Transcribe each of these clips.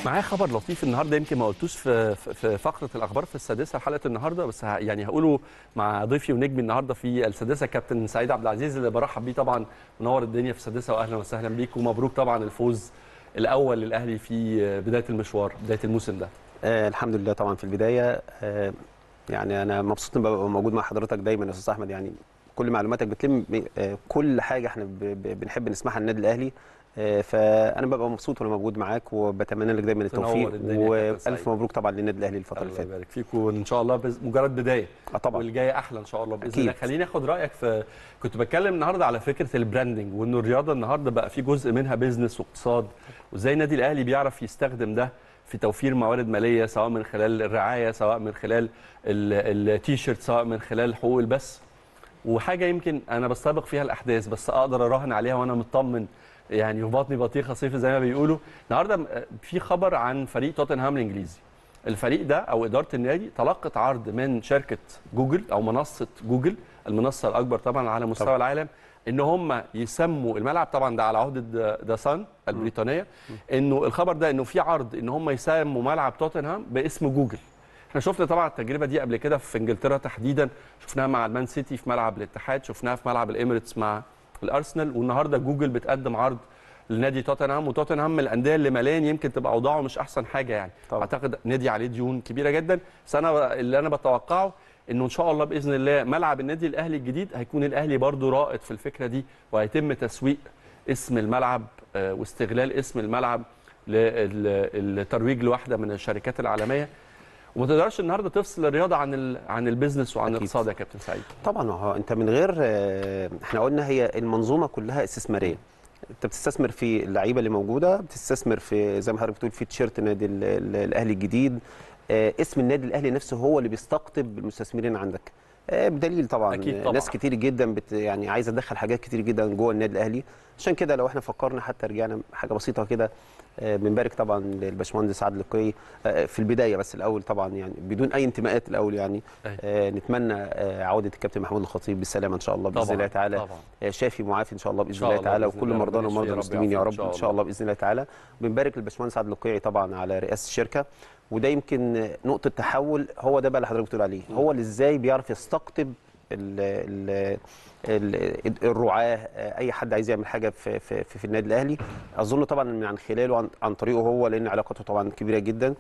معايا خبر لطيف النهارده يمكن ما قلتوش في في- في فقره الاخبار في السادسه حلقه النهارده بس ه- يعني هقوله مع ضيفي ونجمي النهارده في السادسه كابتن سعيد عبد العزيز اللي برحب بيه طبعا منور الدنيا في السادسه واهلا وسهلا بيك ومبروك طبعا الفوز الاول للاهلي في بدايه المشوار بدايه الموسم ده آه الحمد لله طبعا في البدايه آه يعني انا مبسوط ان ببقى موجود مع حضرتك دايما يا استاذ احمد يعني كل معلوماتك بتلم آه كل حاجه احنا ب- ب- بنحب نسمعها عن النادي الاهلي آه فانا ببقى مبسوط وانا موجود معاك وبتمنى لك دايما تنور التوفيق الدنيا يا كابتن والف سعيد. مبروك طبعا للنادي الاهلي الفتره اللي الله فاتت يبارك فيك وان شاء الله بز... مجرد بدايه اه طبعا والجايه احلى ان شاء الله باذن أكيد. الله خليني اخد رايك في كنت بتكلم النهارده على فكره البراندنج وانه الرياضه النهارده بقى في جزء منها بيزنس واقتصاد وازاي النادي الاهلي بيعرف يستخدم ده في توفير موارد ماليه سواء من خلال الرعايه سواء من خلال التيشيرت سواء من خلال حقوق البث وحاجه يمكن انا بستبق فيها الاحداث بس اقدر اراهن عليها وانا مطمن يعني وبطني بطيخه صيف زي ما بيقولوا النهارده في خبر عن فريق توتنهام الانجليزي الفريق ده او اداره النادي تلقت عرض من شركه جوجل او منصه جوجل المنصه الاكبر طبعا على مستوى طبعا. العالم ان هم يسموا الملعب طبعا ده على عهده ذا سان البريطانيه انه الخبر ده انه في عرض ان هم يسموا ملعب توتنهام باسم جوجل احنا شفنا طبعا التجربه دي قبل كده في انجلترا تحديدا شفناها مع المان سيتي في ملعب الاتحاد شفناها في ملعب الاميريتس مع الارسنال والنهارده جوجل بتقدم عرض لنادي توتنهام وتوتنهام من الانديه اللي ماليا يمكن تبقى اوضاعه مش احسن حاجه يعني طبعا. اعتقد نادي عليه ديون كبيره جدا بس انا اللي انا بتوقعه انه ان شاء الله باذن الله ملعب النادي الاهلي الجديد هيكون الاهلي برضو رائد في الفكره دي وهيتم تسويق اسم الملعب آه، واستغلال اسم الملعب للترويج لواحده من الشركات العالميه وما تقدرش النهارده تفصل الرياضه عن ال... عن البيزنس وعن أكيد. الاقتصاد يا كابتن سعيد طبعا هو انت من غير آه، احنا قلنا هي المنظومه كلها استثماريه انت بتستثمر في اللعيبه اللي موجوده بتستثمر في زي ما حضرتك بتقول في تيشيرت نادي ال- ال- الاهلي الجديد آه، اسم النادي الاهلي نفسه هو اللي بيستقطب المستثمرين عندك آه، بدليل طبعا أكيد آه، طبعاً. ناس كتير جدا بت يعني عايزه تدخل حاجات كتير جدا جوه النادي الاهلي عشان كده لو احنا فكرنا حتى رجعنا حاجه بسيطه كده آه، بنبارك طبعا للباشمهندس عادل القيعي آه، في البدايه بس الاول طبعا يعني بدون اي انتماءات الاول يعني أيوة. آه، نتمنى آه، عوده الكابتن محمود الخطيب بالسلامه ان شاء الله باذن طبعاً، الله تعالى طبعا آه، شافي معافي ان شاء الله باذن شاء الله الله تعالى بإذن وكل الله، مرضانا ربنا ومرضى يشفيه يا رب المسلمين يا يعافيه رب إن ان شاء شاء الله باذن الله تعالى بنبارك للباشمهندس عادل القيعي طبعا على رئاسه الشركه وده يمكن نقطه تحول هو ده بقى اللي حضرتك بتقول عليه هو اللي ازاي بيعرف يستقطب ال ال ال- الرعاه اي حد عايز يعمل حاجه في في, في, في النادي الاهلي اظن طبعا من عن خلاله عن, عن طريقه هو لان علاقته طبعا كبيره جدا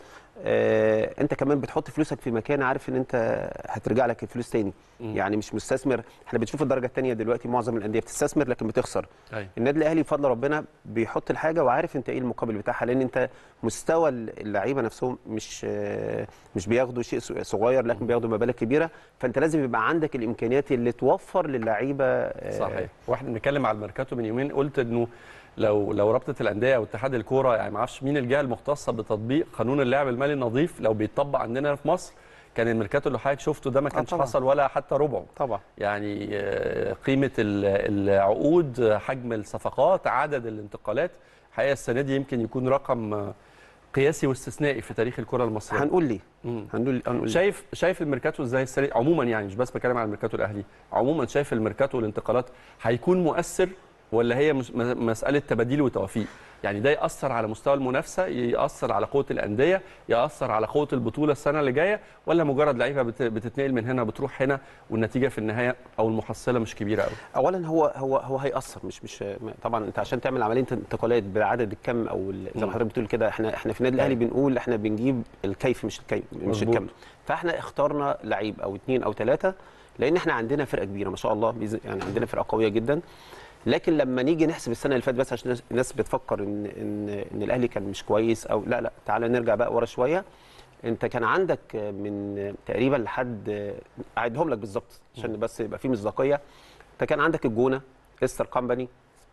آه انت كمان بتحط فلوسك في مكان عارف ان انت هترجع لك الفلوس تاني مم. يعني مش مستثمر احنا بنشوف الدرجه الثانيه دلوقتي معظم الانديه بتستثمر لكن بتخسر أيوة. النادي الاهلي بفضل ربنا بيحط الحاجه وعارف انت ايه المقابل بتاعها لان انت مستوى اللعيبه نفسهم مش آه، مش بياخدوا شيء صغير لكن بياخدوا مبالغ كبيره فانت لازم يبقى عندك الامكانيات اللي توفر للعيبه آه، صحيح واحنا بنتكلم على الميركاتو من يومين قلت انه لو لو رابطه الانديه او اتحاد الكوره يعني ما اعرفش مين الجهه المختصه بتطبيق قانون اللعب المالي النظيف لو بيتطبق عندنا في مصر كان الميركاتو اللي حضرتك شفته ده ما كانش طبعاً. حصل ولا حتى ربعه طبعا يعني آه، قيمه ال- العقود آه، حجم الصفقات عدد الانتقالات الحقيقه السنه دي يمكن يكون رقم آه، قياسي واستثنائي في تاريخ الكره المصريه هنقول ليه مم. هنقول هنقول ليه شايف شايف الميركاتو ازاي السنه عموما يعني مش بس بتكلم على الميركاتو الاهلي عموما شايف الميركاتو والانتقالات هيكون مؤثر ولا هي مش م- مساله تباديل وتوافيق يعني ده ياثر على مستوى المنافسه ياثر على قوه الانديه ياثر على قوه البطوله السنه اللي جايه ولا مجرد لعيبه بت- بتتنقل من هنا بتروح هنا والنتيجه في النهايه او المحصله مش كبيره قوي اولا هو هو هو هياثر مش مش طبعا انت عشان تعمل عمليه انتقالات بعدد الكم او ال- زي مم. ما حضرتك بتقول كده احنا احنا في النادي الاهلي بنقول احنا بنجيب الكيف مش الكيف مش مظبوط. الكم فاحنا اخترنا لعيب او اثنين او ثلاثه لان احنا عندنا فرقه كبيره ما شاء الله بإذن- يعني عندنا فرقه قويه جدا لكن لما نيجي نحسب السنه اللي فاتت بس عشان الناس- الناس بتفكر ان ان ان الاهلي كان مش كويس او لا لا تعالى نرجع بقى ورا شويه انت كان عندك من تقريبا لحد اعدهم لك بالظبط عشان بس يبقى في مصداقيه انت كان عندك الجونه استر كامباني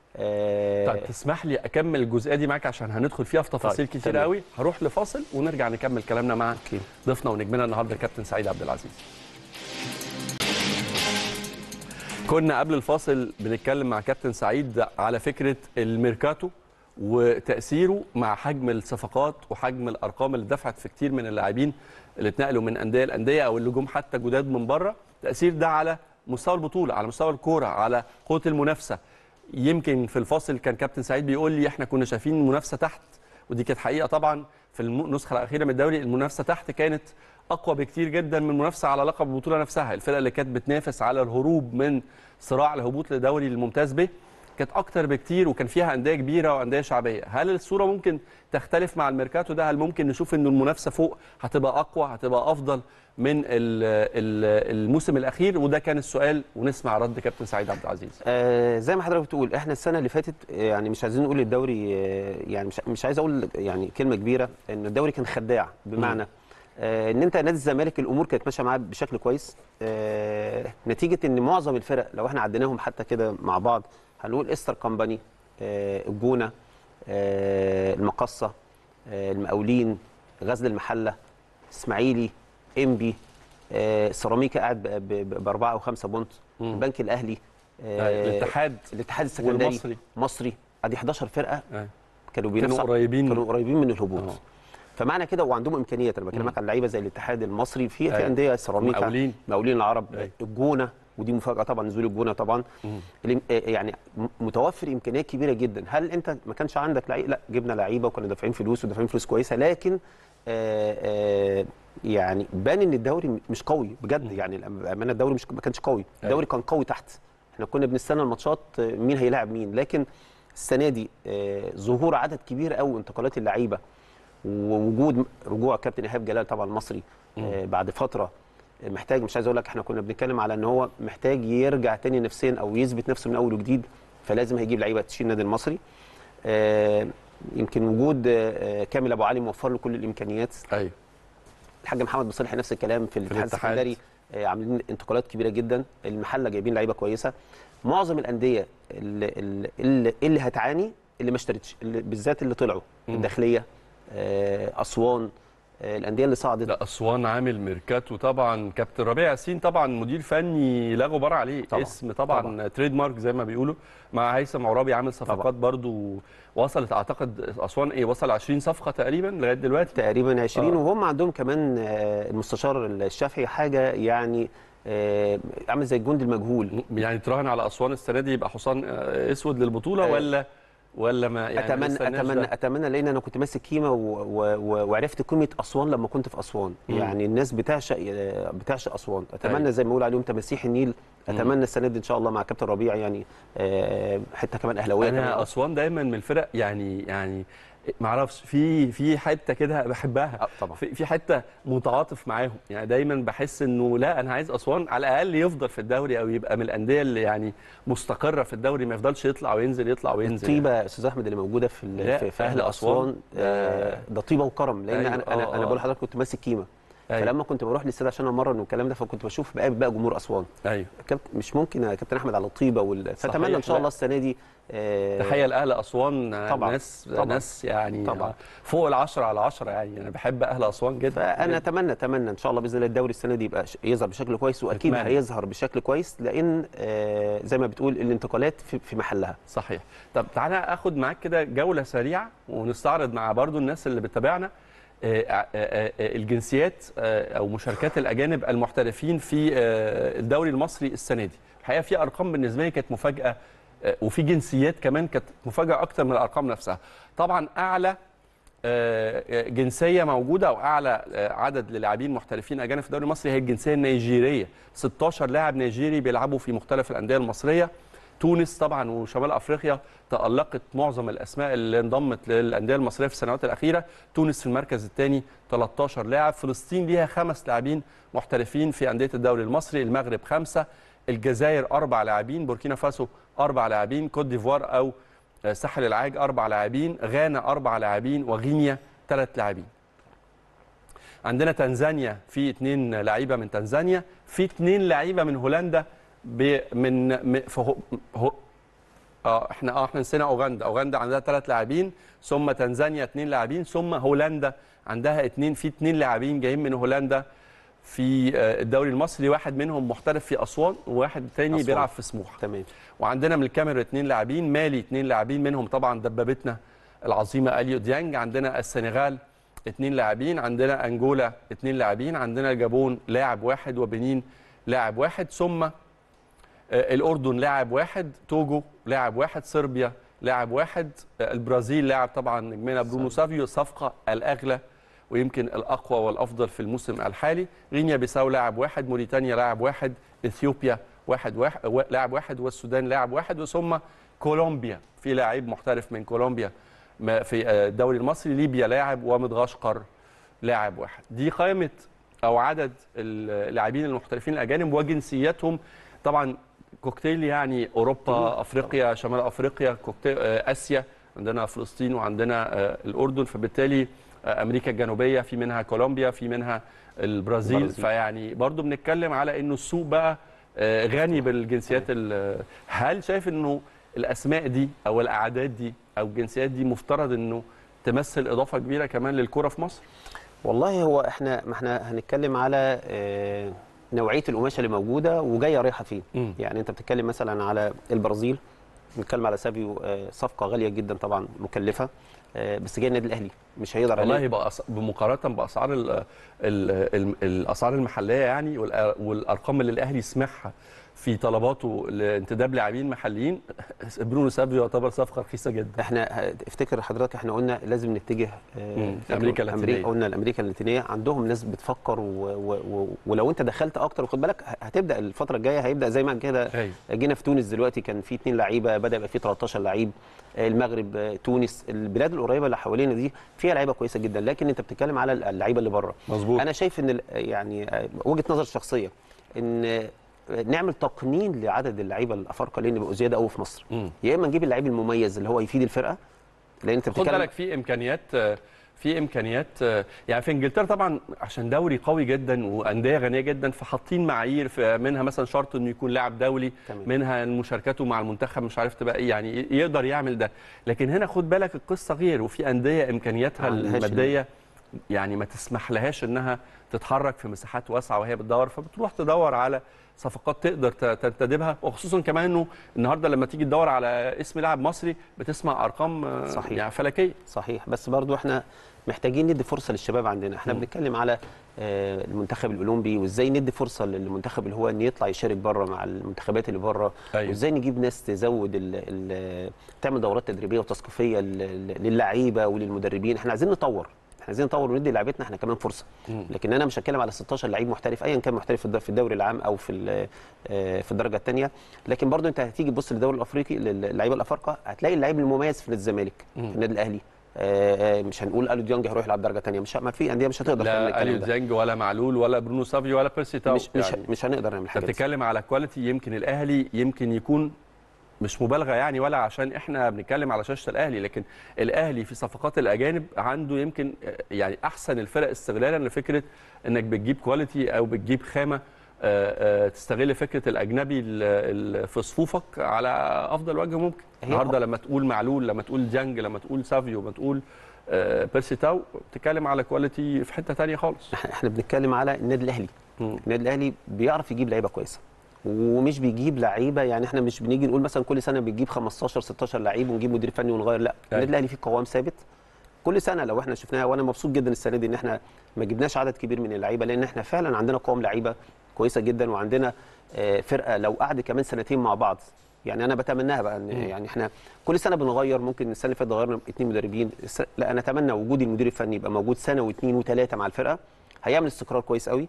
آه طيب تسمح لي اكمل الجزئيه دي معاك عشان هندخل فيها في تفاصيل طيب، كتير تمام. قوي هروح لفاصل ونرجع نكمل كلامنا مع أوكي. ضيفنا ونجمنا النهارده كابتن سعيد عبد العزيز كنا قبل الفاصل بنتكلم مع كابتن سعيد على فكره الميركاتو وتاثيره مع حجم الصفقات وحجم الارقام اللي دفعت في كتير من اللاعبين اللي اتنقلوا من انديه لانديه او اللي جم حتى جداد من بره تاثير ده على مستوى البطوله على مستوى الكوره على قوه المنافسه يمكن في الفاصل كان كابتن سعيد بيقول لي احنا كنا شايفين المنافسه تحت ودي كانت حقيقه طبعا في الم- النسخه الاخيره من الدوري المنافسه تحت كانت اقوى بكتير جدا من المنافسه على لقب البطوله نفسها الفرقه اللي كانت بتنافس على الهروب من صراع الهبوط لدوري الممتاز به كانت اكتر بكتير وكان فيها انديه كبيره وانديه شعبيه هل الصوره ممكن تختلف مع الميركاتو ده هل ممكن نشوف ان المنافسه فوق هتبقى اقوى هتبقى افضل من ال- ال- الموسم الاخير وده كان السؤال ونسمع رد كابتن سعيد عبد العزيز آه زي ما حضرتك بتقول احنا السنه اللي فاتت آه، يعني مش عايزين نقول الدوري آه، يعني مش مش عايز اقول يعني كلمه كبيره ان الدوري كان خداع بمعنى آه ان انت نادي الزمالك الامور كانت ماشيه معاه بشكل كويس آه نتيجه ان معظم الفرق لو احنا عديناهم حتى كده مع بعض هنقول استر كومباني آه الجونه آه المقصه آه المقاولين غزل المحله اسماعيلي انبي آه سيراميكا قاعد ب- ب- باربعه او خمسه بونت مم. البنك الاهلي آه، الاتحاد الاتحاد السكندري والمصري. مصري ادي 11 فرقه آه. كانوا كانوا بينافسوا قريبين كانوا قريبين من الهبوط آه. فمعنى كده وعندهم امكانيات انا مم. بكلمك عن لعيبه زي الاتحاد المصري في في أيوة. انديه سيراميكا مقاولين. مقاولين العرب أيوة. الجونه ودي مفاجاه طبعا نزول الجونه طبعا مم. الام- آه، يعني م- متوفر امكانيات كبيره جدا هل انت ما كانش عندك لعيبه لا جبنا لعيبه وكنا دافعين فلوس ودافعين فلوس كويسه لكن آه، آه، يعني بان ان الدوري مش قوي بجد يعني بامانه الدوري مش ما كانش قوي الدوري كان قوي تحت احنا كنا بنستنى الماتشات آه، مين هيلاعب مين لكن السنه دي آه، ظهور عدد كبير قوي انتقالات اللعيبه ووجود رجوع كابتن ايهاب جلال طبعا المصري آه، بعد فتره محتاج مش عايز اقول لك احنا كنا بنتكلم على ان هو محتاج يرجع تاني نفسيا او يثبت نفسه من اول وجديد فلازم هيجيب لعيبه تشيل النادي المصري آه، يمكن وجود آه، كامل ابو علي موفر له كل الامكانيات ايوه الحاج محمد بصالح نفس الكلام في الاتحاد الاتحاد. السكندري آه، عاملين انتقالات كبيره جدا المحله جايبين لعيبه كويسه معظم الانديه اللي, اللي, اللي هتعاني اللي ما اشترتش اللي بالذات اللي طلعوا مم. الداخليه آه، اسوان آه، الانديه اللي صعدت لا اسوان عامل ميركاتو طبعا كابتن ربيع ياسين طبعا مدير فني لا غبار عليه طبعاً. اسم طبعا, طبعاً. تريد مارك زي ما بيقولوا مع هيثم عرابي عامل صفقات برضو وصلت اعتقد اسوان ايه وصل 20 صفقه تقريبا لغايه دلوقتي تقريبا 20 آه. وهم عندهم كمان آه، المستشار الشافعي حاجه يعني آه، عامل زي الجندي المجهول يعني تراهن على اسوان السنه دي يبقى حصان آه، اسود للبطوله آه. ولا ولا ما يعني ما اتمنى نستناش اتمنى ده؟ اتمنى لان انا كنت ماسك كيمه و... و... و... وعرفت قيمه اسوان لما كنت في اسوان مم. يعني الناس بتعشق بتعشق اسوان اتمنى أيوة. زي ما بيقولوا عليهم تماسيح النيل اتمنى السنه دي ان شاء الله مع كابتن ربيع يعني آه، حته كمان اهلاويه كمان. انا اسوان دايما من الفرق يعني يعني ما اعرفش في في حته كده بحبها آه، طبعا في في حته متعاطف معاهم يعني دايما بحس انه لا انا عايز اسوان على الاقل يفضل في الدوري او يبقى من الانديه اللي يعني مستقره في الدوري ما يفضلش يطلع وينزل يطلع وينزل يعني. الطيبه يا استاذ احمد اللي موجوده في ال- لا، في, في أهل اهل أسوان اسوان آه، ده طيبه وكرم لان أيوة، انا انا آه، انا آه. بقول لحضرتك كنت ماسك كيمه أيوة. فلما كنت بروح للاستاد عشان امرن والكلام ده فكنت بشوف بقابل بقى جمهور اسوان ايوه كابتن مش ممكن يا كابتن احمد على الطيبه وال... فاتمنى ان صحيح، شاء لا. الله السنه دي آه، تحيه لاهل اسوان طبعاً، ناس طبعاً. ناس يعني طبعاً. فوق العشرة على عشرة يعني انا بحب اهل اسوان جدا فانا جداً. اتمنى اتمنى ان شاء الله باذن الله الدوري السنه دي يبقى ش- يظهر بشكل كويس واكيد أتمنى. هيظهر بشكل كويس لان آه، زي ما بتقول الانتقالات في, في محلها صحيح طب تعالى اخد معاك كده جوله سريعه ونستعرض مع برضو الناس اللي بتتابعنا آه، آه، آه، الجنسيات آه، او مشاركات الاجانب المحترفين في آه، الدوري المصري السنه دي الحقيقه في ارقام بالنسبه لي كانت مفاجاه آه، وفي جنسيات كمان كانت مفاجاه اكتر من الارقام نفسها طبعا اعلى آه، جنسيه موجوده او اعلى آه، عدد للاعبين محترفين اجانب في الدوري المصري هي الجنسيه النيجيريه 16 لاعب نيجيري بيلعبوا في مختلف الانديه المصريه تونس طبعا وشمال افريقيا تالقت معظم الاسماء اللي انضمت للانديه المصريه في السنوات الاخيره تونس في المركز الثاني 13 لاعب فلسطين ليها خمس لاعبين محترفين في انديه الدوري المصري المغرب خمسه الجزائر اربع لاعبين بوركينا فاسو اربع لاعبين كوت ديفوار او ساحل العاج اربع لاعبين غانا اربع لاعبين وغينيا ثلاث لاعبين عندنا تنزانيا في اثنين لعيبه من تنزانيا في اثنين لعيبه من هولندا ب- من م- في هو هو اه احنا اه احنا نسينا اوغندا اوغندا عندها ثلاث لاعبين ثم تنزانيا اثنين لاعبين ثم هولندا عندها اثنين في اثنين لاعبين جايين من هولندا في آه، الدوري المصري واحد منهم محترف في اسوان وواحد تاني أسوان. بيلعب في سموحه تمام وعندنا من الكاميرون اثنين لاعبين مالي اثنين لاعبين منهم طبعا دبابتنا العظيمه اليو ديانج عندنا السنغال اثنين لاعبين عندنا انجولا اثنين لاعبين عندنا الجابون لاعب واحد وبنين لاعب واحد ثم آه، الاردن لاعب واحد توجو لاعب واحد صربيا لاعب واحد آه، البرازيل لاعب طبعا نجمنا برونو سافيو الصفقه الاغلى ويمكن الاقوى والافضل في الموسم الحالي غينيا بيساو لاعب واحد موريتانيا لاعب واحد اثيوبيا واحد واحد و- لاعب واحد والسودان لاعب واحد وثم كولومبيا في لاعب محترف من كولومبيا ما- في آه، الدوري المصري ليبيا لاعب ومدغشقر لاعب واحد دي قائمه او عدد اللاعبين المحترفين الاجانب وجنسياتهم طبعا كوكتيل يعني اوروبا افريقيا شمال افريقيا كوكتيل آه، اسيا عندنا فلسطين وعندنا آه، الاردن فبالتالي آه، امريكا الجنوبيه في منها كولومبيا في منها البرازيل البرازيل. فيعني برضو بنتكلم على انه السوق بقى آه، غني بالجنسيات ال- هل شايف انه الاسماء دي او الاعداد دي او الجنسيات دي مفترض انه تمثل اضافه كبيره كمان للكره في مصر؟ والله هو احنا ما احنا هنتكلم على آه، نوعيه القماشه اللي موجوده وجايه رايحه فين مم. يعني انت بتتكلم مثلا على البرازيل بنتكلم على سافيو آه، صفقه غاليه جدا طبعا مكلفه آه، بس جاي النادي الاهلي مش هيقدر والله عليه يبقى أص- بمقارنه باسعار ال ال ال الاسعار المحليه يعني والأ- والارقام اللي الاهلي سمعها في طلباته لانتداب لاعبين محليين برونو سافيو يعتبر صفقه رخيصه جدا احنا ه- افتكر حضرتك احنا قلنا لازم نتجه آه، مم. فاكر أمريكا اللاتينية. أمريكا قلنا الامريكا اللاتينيه عندهم ناس بتفكر و و و ولو انت دخلت اكتر وخد بالك ه- هتبدا الفتره الجايه هيبدا زي ما كده أيوة. جينا في تونس دلوقتي كان في اثنين لعيبه بدا يبقى في 13 لعيب آه، المغرب آه، تونس البلاد القريبه اللي حوالينا دي فيها لعيبه كويسه جدا لكن انت بتتكلم على اللعيبه اللي بره مظبوط انا شايف ان ال- يعني آه، وجهه نظر شخصيه ان آه، نعمل تقنين لعدد اللعيبه الافارقه لان بقوا زياده قوي في مصر مم. يا اما نجيب اللعيب المميز اللي هو يفيد الفرقه لان انت خد بتتكلم بالك في امكانيات في امكانيات يعني في انجلترا طبعا عشان دوري قوي جدا وانديه غنيه جدا فحاطين معايير في منها مثلا شرط انه يكون لاعب دولي تمام. منها مشاركته مع المنتخب مش عارف تبقى ايه يعني يقدر يعمل ده لكن هنا خد بالك القصه غير وفي انديه امكانياتها ما عندهاش الماديه يعني ما تسمح لهاش انها تتحرك في مساحات واسعه وهي بتدور فبتروح تدور على صفقات تقدر ت- تنتدبها وخصوصا كمان انه النهارده لما تيجي تدور على اسم لاعب مصري بتسمع ارقام آه، صحيح. يعني فلكيه صحيح بس برضو احنا محتاجين ندي فرصه للشباب عندنا احنا مم. بنتكلم على آه، المنتخب الاولمبي وازاي ندي فرصه للمنتخب اللي هو ان يطلع يشارك بره مع المنتخبات اللي بره أيوة. وازاي نجيب ناس تزود ال ال تعمل دورات تدريبيه وتثقيفيه لل- للعيبه وللمدربين احنا عايزين نطور احنا عايزين نطور وندي لعيبتنا احنا كمان فرصه مم. لكن انا مش هتكلم على 16 لعيب محترف ايا كان محترف في الد- في الدوري العام او في ال- آه، في الدرجه الثانيه لكن برضو انت هتيجي تبص للدوري الافريقي للعيبه الافارقه هتلاقي اللعيب المميز في نادي الزمالك في مم. النادي الاهلي آه، آه، مش هنقول الو ديانج هيروح يلعب درجه ثانيه مش ه- ما في انديه مش هتقدر تعمل لا الكلام اليو ده ديانج ولا معلول ولا برونو سافيو ولا بيرسي تاو مش مش يعني مش هنقدر نعمل انت حاجه دي. بتتكلم على كواليتي يمكن الاهلي يمكن يكون مش مبالغه يعني ولا عشان احنا بنتكلم على شاشه الاهلي لكن الاهلي في صفقات الاجانب عنده يمكن آه، يعني احسن الفرق استغلالا لفكره انك بتجيب كواليتي او بتجيب خامه آه، آه، تستغل فكره الاجنبي ال- ال- في صفوفك على افضل وجه ممكن هي- النهارده لما تقول معلول لما تقول ديانج لما تقول سافيو لما تقول آه، بيرسي تاو بتتكلم على كواليتي في حته تانية خالص احنا إحنا بنتكلم على النادي الاهلي مم. النادي الاهلي بيعرف يجيب لعيبه كويسه ومش بيجيب لعيبه يعني احنا مش بنيجي نقول مثلا كل سنه بنجيب 15 16 لعيب ونجيب مدير فني ونغير لا النادي الاهلي فيه قوام ثابت كل سنه لو احنا شفناها وانا مبسوط جدا السنه دي ان احنا ما جبناش عدد كبير من اللعيبه لان احنا فعلا عندنا قوام لعيبه كويسه جدا وعندنا آه، فرقه لو قعدت كمان سنتين مع بعض يعني انا بتمناها بقى إن يعني احنا كل سنه بنغير ممكن السنه اللي فاتت غيرنا اثنين مدربين الس- لا انا اتمنى وجود المدير الفني يبقى موجود سنه واثنين وثلاثه مع الفرقه هيعمل استقرار كويس قوي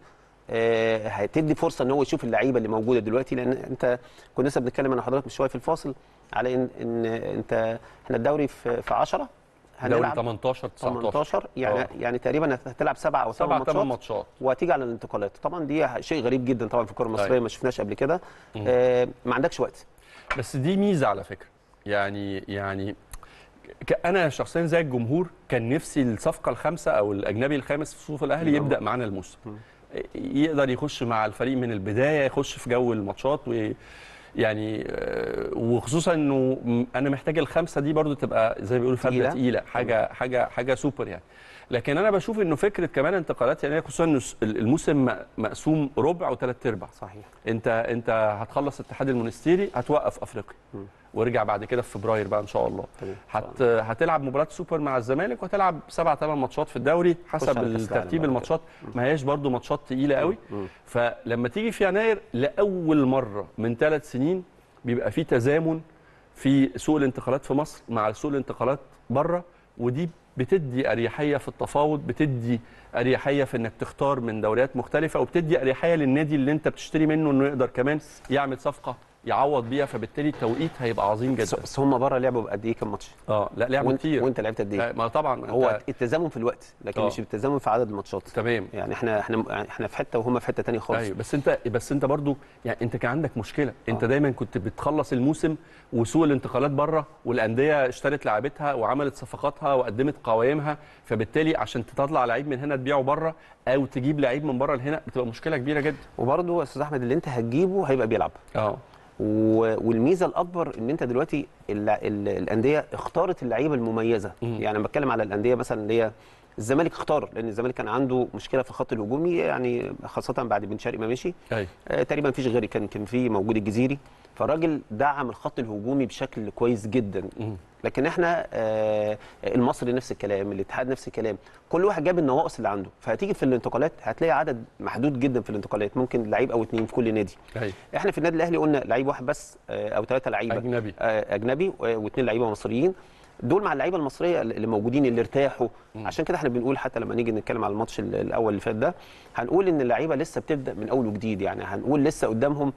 آه، هتدي فرصه ان هو يشوف اللعيبه اللي موجوده دلوقتي لان انت كنا لسه بنتكلم انا حضرتك من شويه في الفاصل على ان ان انت احنا الدوري في في 10 دوري هنلعب 18 19 18 يعني آه. يعني تقريبا هتلعب سبعه او سبع ثمان ثمان ماتشات ماتشات وهتيجي على الانتقالات طبعا دي شيء غريب جدا طبعا في الكره المصريه أيوة. ما شفناش قبل كده مم. آه ما عندكش وقت بس دي ميزه على فكره يعني يعني ك- انا شخصيا زي الجمهور كان نفسي الصفقه الخامسه او الاجنبي الخامس في صفوف الاهلي يبقى يبدا معانا الموسم يقدر يخش مع الفريق من البدايه يخش في جو الماتشات و يعني آه، وخصوصا انه م- انا محتاج الخمسه دي برضو تبقى زي ما بيقولوا فبه تقيلة. تقيله حاجه حاجه حاجه سوبر يعني لكن انا بشوف انه فكره كمان انتقالات يعني خصوصا انه س- الموسم م- مقسوم ربع وثلاث ارباع صحيح انت انت هتخلص الاتحاد المونستيري هتوقف افريقيا مم. وارجع بعد كده في فبراير بقى ان شاء الله تمام. هت هتلعب مباراه سوبر مع الزمالك وهتلعب سبع ثمان ماتشات في الدوري حسب على كأس العالم الترتيب بعد الماتشات ما هياش برضو ماتشات تقيله قوي مم. فلما تيجي في يناير لاول مره من ثلاث سنين بيبقى في تزامن في سوق الانتقالات في مصر مع سوق الانتقالات بره ودي بتدي اريحيه في التفاوض بتدي اريحيه في انك تختار من دوريات مختلفه وبتدي اريحيه للنادي اللي انت بتشتري منه انه يقدر كمان يعمل صفقه يعوض بيها فبالتالي التوقيت هيبقى عظيم بس جدا بس هم بره لعبوا بقد ايه كام ماتش؟ اه لا لعبوا وأنت- كتير وانت لعبت قد ايه؟ آه، ما طبعا هو أنت- التزامن في الوقت لكن آه. مش التزامن في عدد الماتشات تمام يعني احنا احنا احنا في حته وهم في حته ثانيه خالص ايوه بس انت بس انت برضو يعني انت كان عندك مشكله انت آه. دايما كنت بتخلص الموسم وسوق الانتقالات بره والانديه اشترت لعيبتها وعملت صفقاتها وقدمت قوائمها فبالتالي عشان تطلع لعيب من هنا تبيعه بره او تجيب لعيب من بره لهنا بتبقى مشكله كبيره جدا وبرضه يا استاذ احمد اللي انت هتجيبه هيبقى بيلعب اه و- والميزه الاكبر ان انت دلوقتي ال- ال- الانديه اختارت اللعيبه المميزه مم. يعني انا بتكلم على الانديه مثلا اللي هي الزمالك اختار لان الزمالك كان عنده مشكله في الخط الهجومي يعني خاصه بعد بن شرقي ما مشي ايوه آه تقريبا مفيش غيري كان كان في موجود الجزيري فالراجل دعم الخط الهجومي بشكل كويس جدا مم. لكن احنا آه المصري نفس الكلام الاتحاد نفس الكلام كل واحد جاب النواقص اللي عنده فهتيجي في الانتقالات هتلاقي عدد محدود جدا في الانتقالات ممكن لعيب او اتنين في كل نادي ايوه احنا في النادي الاهلي قلنا لعيب واحد بس آه، او ثلاثه لعيبه اجنبي آه، اجنبي و- واثنين لعيبه مصريين دول مع اللعيبه المصريه اللي موجودين اللي ارتاحوا مم. عشان كده احنا بنقول حتى لما نيجي نتكلم على الماتش ال- الاول اللي فات ده هنقول ان اللعيبه لسه بتبدا من اول وجديد يعني هنقول لسه قدامهم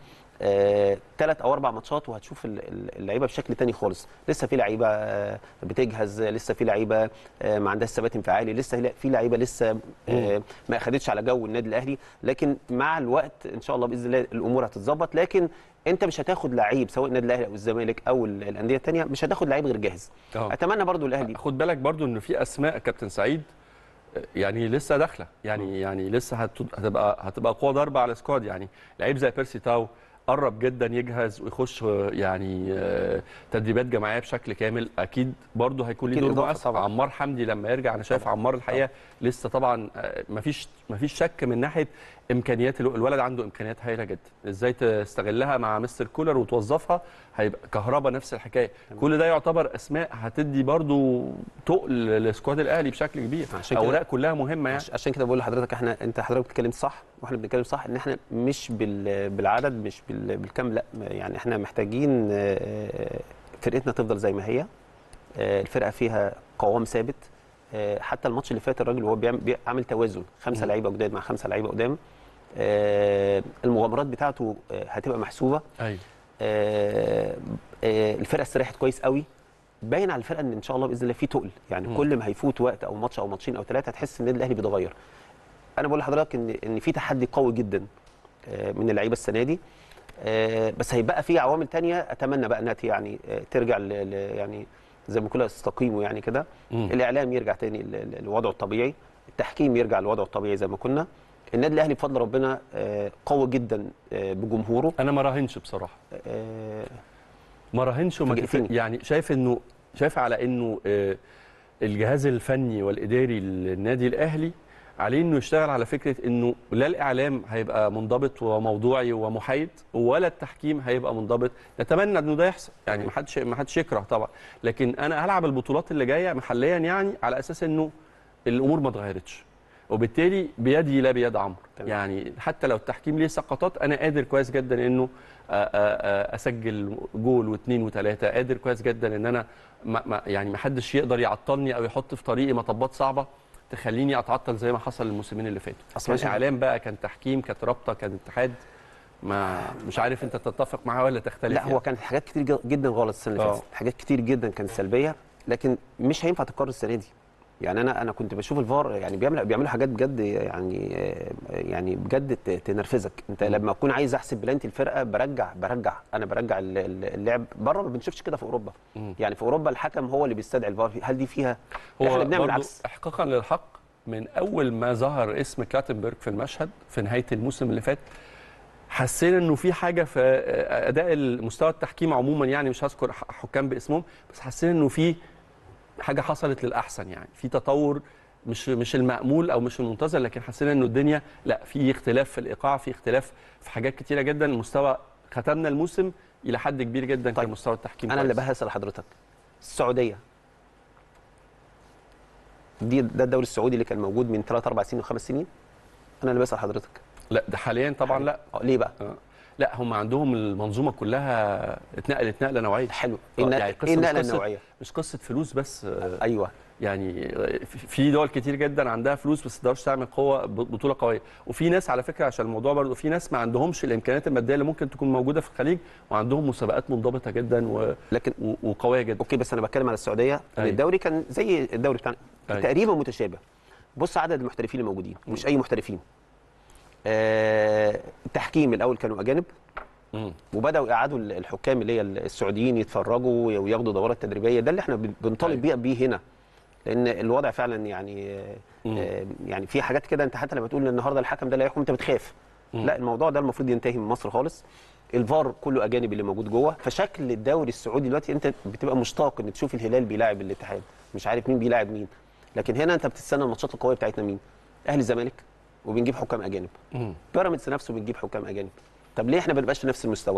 ثلاث او اربع ماتشات وهتشوف ال- ال- اللعيبه بشكل تاني خالص لسه في لعيبه آه، بتجهز لسه في لعيبه آه، ما عندهاش ثبات انفعالي لسه هلا- في لعيبه لسه آه، ما اخدتش على جو النادي الاهلي لكن مع الوقت ان شاء الله باذن الله الامور هتتظبط لكن انت مش هتاخد لعيب سواء النادي الاهلي او الزمالك او ال- الانديه الثانيه مش هتاخد لعيب غير جاهز اه اتمنى برضو الاهلي خد بالك برضو ان في اسماء كابتن سعيد آه، يعني لسه داخله يعني يعني لسه هت- هتبقى هتبقى قوه ضربه على السكواد يعني لعيب زي بيرسي تاو قرب جدا يجهز ويخش آه، يعني آه، تدريبات جماعيه بشكل كامل اكيد برضو هيكون ليه أكيد دور إضافة مؤثر طبعاً. عمار حمدي لما يرجع انا شايف عمار الحقيقه لسه طبعا آه، مفيش مفيش شك من ناحيه امكانيات الو- الولد عنده امكانيات هائله جدا ازاي تستغلها مع مستر كولر وتوظفها هيبقى كهربا نفس الحكايه كل ده يعتبر اسماء هتدي برضو تقل لسكواد الاهلي بشكل كبير عشان كده- اوراق كلها مهمه يعني عش- عشان كده بقول لحضرتك احنا انت حضرتك بتتكلم صح واحنا بنتكلم صح ان احنا مش بال- بالعدد مش بال- بالكم لا يعني احنا محتاجين آه، فرقتنا تفضل زي ما هي آه، الفرقه فيها قوام ثابت آه، حتى الماتش اللي فات الراجل وهو بيعمل بيعمل توازن خمسه مم. لعيبه جداد مع خمسه لعيبه قدام آه، المغامرات بتاعته آه، هتبقى محسوبه ايوه آه، آه، الفرقه استريحت كويس قوي باين على الفرقه ان ان شاء الله باذن الله في تقل يعني مم. كل ما هيفوت وقت او ماتش او ماتشين او ثلاثه هتحس ان النادي الاهلي بيتغير انا بقول لحضرتك ان ان في تحدي قوي جدا آه، من اللعيبه السنه دي آه، بس هيبقى في عوامل تانية اتمنى بقى انها ت- يعني آه، ترجع ل ل- يعني زي ما كلها تستقيموا يعني كده مم. الاعلام يرجع تاني ل- ل- لوضعه الطبيعي التحكيم يرجع لوضعه الطبيعي زي ما كنا النادي الاهلي بفضل ربنا آه، قوي جدا آه، بجمهوره انا ما راهنش بصراحه آه، ما راهنش وما فاجئتني. كف- يعني شايف انه شايف على انه آه، الجهاز الفني والاداري للنادي الاهلي عليه انه يشتغل على فكره انه لا الاعلام هيبقى منضبط وموضوعي ومحايد ولا التحكيم هيبقى منضبط نتمنى انه ده يحصل يعني ما حدش ما حدش يكره طبعا لكن انا هلعب البطولات اللي جايه محليا يعني على اساس انه الامور ما اتغيرتش وبالتالي بيدي لا بيد عمرو تمام. يعني حتى لو التحكيم ليه سقطات انا قادر كويس جدا انه آ- آ- آ- اسجل جول واثنين وثلاثه قادر كويس جدا ان انا ما ما يعني ما حدش يقدر يعطلني او يحط في طريقي مطبات صعبه تخليني اتعطل زي ما حصل الموسمين اللي فاتوا أصل كان ماشي. اعلام بقى كان تحكيم كانت رابطه كان اتحاد ما مش عارف انت تتفق معاه ولا تختلف لا يعني. هو كانت حاجات كتير جد- جدا غلط السنه اللي آه. فاتت حاجات كتير جدا كانت سلبيه لكن مش هينفع تتكرر السنه دي يعني انا انا كنت بشوف الفار يعني بيعمل بيعملوا حاجات بجد يعني آه، يعني بجد ت- تنرفزك انت مم. لما اكون عايز احسب بلانتي الفرقه برجع برجع انا برجع ال- ال- اللعب بره ما بنشوفش كده في اوروبا مم. يعني في اوروبا الحكم هو اللي بيستدعي الفار هل دي فيها هو احنا بنعمل برضو عكس احقاقا للحق من اول ما ظهر اسم كلاتنبرج في المشهد في نهايه الموسم اللي فات حسينا انه في حاجه في اداء المستوى التحكيم عموما يعني مش هذكر ح- حكام باسمهم بس حسينا انه في حاجه حصلت للاحسن يعني في تطور مش مش المأمول او مش المنتظر لكن حسينا انه الدنيا لا في اختلاف في الايقاع في اختلاف في حاجات كتيره جدا المستوى ختمنا الموسم الى حد كبير جدا طيب. كان مستوى التحكيم انا اللي كويس. بهسل حضرتك السعوديه دي ده الدوري السعودي اللي كان موجود من 3 4 سنين وخمس سنين انا اللي بسال حضرتك لا ده حاليا طبعا لا آه، ليه بقى آه. لا هم عندهم المنظومه كلها اتنقلت نقله نوعيه حلو آه، ايه يعني النقله قصة إيه مش النقلة قصة- النوعيه مش قصه فلوس بس آه، ايوه يعني في- في دول كتير جدا عندها فلوس بس ما تقدرش تعمل قوه بطوله قويه وفي ناس على فكره عشان الموضوع برضه في ناس ما عندهمش الامكانيات الماديه اللي ممكن تكون موجوده في الخليج وعندهم مسابقات منضبطه جدا و... لكن و... وقويه جدا اوكي بس انا بتكلم على السعوديه ان أيوة. الدوري كان زي الدوري بتاعنا أيوة. تقريبا متشابه بص عدد المحترفين اللي موجودين مش اي محترفين آه التحكيم الاول كانوا اجانب مم. وبداوا يقعدوا الحكام اللي هي السعوديين يتفرجوا وياخدوا دورات تدريبيه ده اللي احنا بن- بنطالب بيه بيه هنا لان الوضع فعلا يعني آه، مم. آه، يعني في حاجات كده انت حتى لما تقول النهارده الحكم ده لا يحكم انت بتخاف لا الموضوع ده المفروض ينتهي من مصر خالص الفار كله اجانب اللي موجود جوه فشكل الدوري السعودي دلوقتي انت بتبقى مشتاق ان تشوف الهلال بيلاعب الاتحاد مش عارف مين بيلاعب مين لكن هنا انت بتستنى الماتشات القويه بتاعتنا مين اهلي الزمالك وبنجيب حكام اجانب مم. بيراميدز نفسه بنجيب حكام اجانب طب ليه احنا ما بنبقاش في نفس المستوى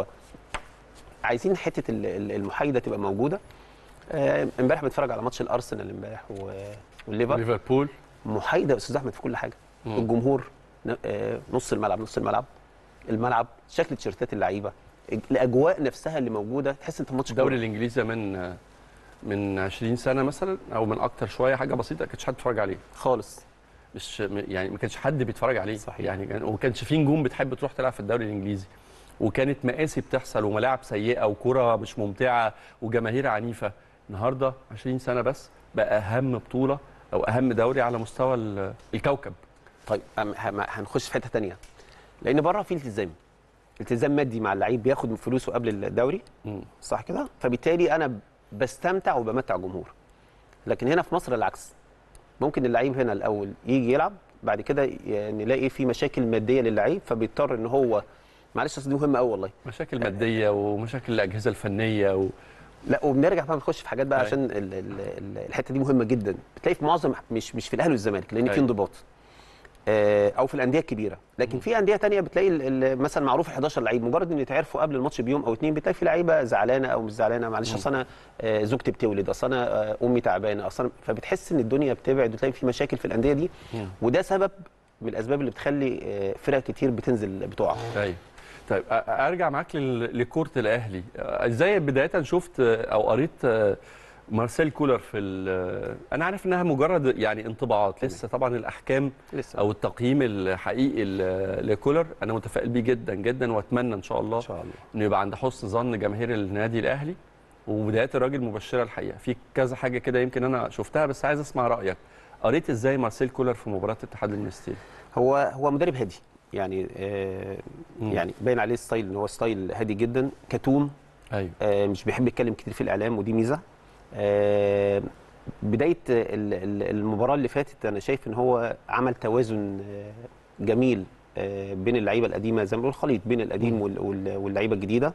عايزين حته ال- ال- المحايده تبقى موجوده آه، امبارح بتفرج على ماتش الارسنال امبارح و- والليفر ليفربول محايده يا استاذ احمد في كل حاجه مم. الجمهور ن- آه، نص الملعب نص الملعب الملعب شكل تيشيرتات اللعيبه الاجواء نفسها اللي موجوده تحس انت في ماتش الدوري كورة. الانجليزي من من 20 سنه مثلا او من اكتر شويه حاجه بسيطه ما كانش حد بيتفرج عليه خالص مش يعني ما كانش حد بيتفرج عليه صحيح. يعني كان وما كانش في نجوم بتحب تروح تلعب في الدوري الانجليزي وكانت مقاسي بتحصل وملاعب سيئه وكره مش ممتعه وجماهير عنيفه النهارده 20 سنه بس بقى اهم بطوله او اهم دوري على مستوى ال- الكوكب طيب أم- هم- هنخش في حته تانية لان بره في التزام التزام مادي مع اللعيب بياخد من فلوسه قبل الدوري مم. صح كده فبالتالي انا بستمتع وبمتع جمهور لكن هنا في مصر العكس ممكن اللعيب هنا الاول يجي يلعب بعد كده ي- نلاقي في مشاكل ماديه للعيب فبيضطر ان هو معلش أصل دي مهمه قوي والله مشاكل ماديه ومشاكل الاجهزه الفنيه و... لا وبنرجع بقى نخش في حاجات بقى أيوة. عشان ال ال ال الحته دي مهمه جدا بتلاقي في معظم مش مش في الاهلي والزمالك لان في أيوة. انضباط آه، او في الانديه الكبيره لكن في انديه تانية بتلاقي ال- ال- مثلا معروف 11 لعيب مجرد ان يتعرفوا قبل الماتش بيوم او اتنين بتلاقي في لعيبه زعلانه او مش زعلانه معلش اصل انا آه، زوجتي بتولد اصل انا آه، امي تعبانه اصل أنا- فبتحس ان الدنيا بتبعد وتلاقي في مشاكل في الانديه دي مم. وده سبب من الاسباب اللي بتخلي آه، فرق كتير بتنزل بتقع ايوه طيب أ- ارجع معاك لل- لكره الاهلي ازاي بدايه شفت او قريت مارسيل كولر في ال- انا عارف انها مجرد يعني انطباعات لسه طبعا الاحكام لسه او التقييم الحقيقي ل- لكولر انا متفائل بيه جدا جدا واتمنى ان شاء الله ان شاء الله انه يبقى عند حسن ظن جماهير النادي الاهلي وبدايات الراجل مبشره الحقيقه في كذا حاجه كده يمكن انا شفتها بس عايز اسمع رايك قريت ازاي مارسيل كولر في مباراه اتحاد المنستير هو هو مدرب هادي يعني آه مم. يعني باين عليه ستايل ان هو ستايل هادي جدا كتوم ايوه آه مش بيحب يتكلم كتير في الاعلام ودي ميزه آه بدايه ال- ال- المباراه اللي فاتت انا شايف ان هو عمل توازن آه جميل آه بين اللعيبه القديمه زي ما بنقول خليط بين القديم وال- وال- واللعيبه الجديده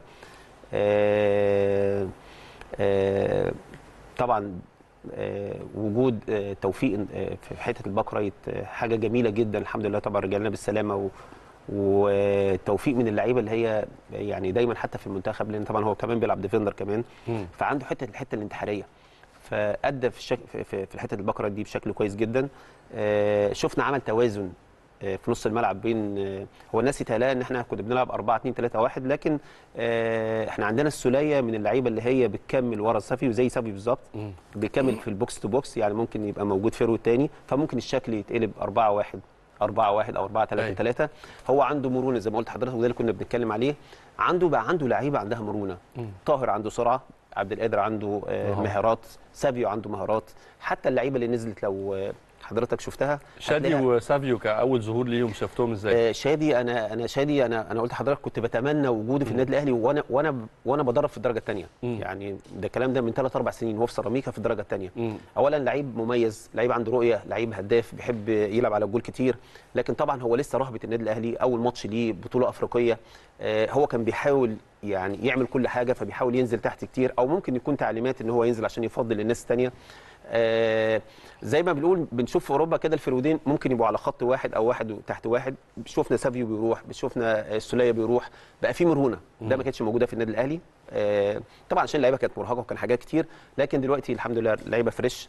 آه آه طبعا آه، وجود آه، توفيق آه، في حته الباك رايت آه، حاجه جميله جدا الحمد لله طبعا رجعنا بالسلامه و وتوفيق من اللعيبه اللي هي يعني دايما حتى في المنتخب لان طبعا هو كمان بيلعب ديفندر كمان مم. فعنده حته الحته الانتحاريه فادى في الشك... في, في, في الحته البكره دي بشكل كويس جدا آه، شفنا عمل توازن آه، في نص الملعب بين آه، هو الناس يتهيألها ان احنا كنا بنلعب 4 2 3 1 لكن آه، احنا عندنا السوليه من اللعيبه اللي هي بتكمل ورا سافيو زي سافيو بالظبط مم. بيكمل في البوكس تو بوكس يعني ممكن يبقى موجود فيرو تاني فممكن الشكل يتقلب 4 1 4 1 او 4 3 أيوة. 3 هو عنده مرونه زي ما قلت لحضرتك وده اللي كنا بنتكلم عليه عنده بقى عنده لعيبه عندها مرونه مم. طاهر عنده سرعه عبد القادر عنده آه أهو. مهارات سافيو عنده مهارات حتى اللعيبه اللي نزلت لو آه، حضرتك شفتها شادي هتلاقيها- وسافيو كاول ظهور ليهم شفتهم ازاي آه، شادي انا انا شادي انا انا قلت لحضرتك كنت بتمنى وجوده في النادي الاهلي وانا وانا وانا بدرب في الدرجه الثانيه مم. يعني ده الكلام ده من ثلاث اربع سنين وهو في سيراميكا في الدرجه الثانيه مم. اولا لعيب مميز لعيب عنده رؤيه لعيب هداف بيحب يلعب على الجول كتير لكن طبعا هو لسه رهبه النادي الاهلي اول ماتش ليه بطوله افريقيه آه، هو كان بيحاول يعني يعمل كل حاجه فبيحاول ينزل تحت كتير او ممكن يكون تعليمات ان هو ينزل عشان يفضل الناس الثانيه آه، زي ما بنقول بنشوف في اوروبا كده الفرودين ممكن يبقوا على خط واحد او واحد تحت واحد شفنا سافيو بيروح شفنا السوليه بيروح بقى في مرونه ده ما كانتش موجوده في النادي الاهلي آه، طبعا عشان اللعيبه كانت مرهقه وكان حاجات كتير لكن دلوقتي الحمد لله اللعيبه فريش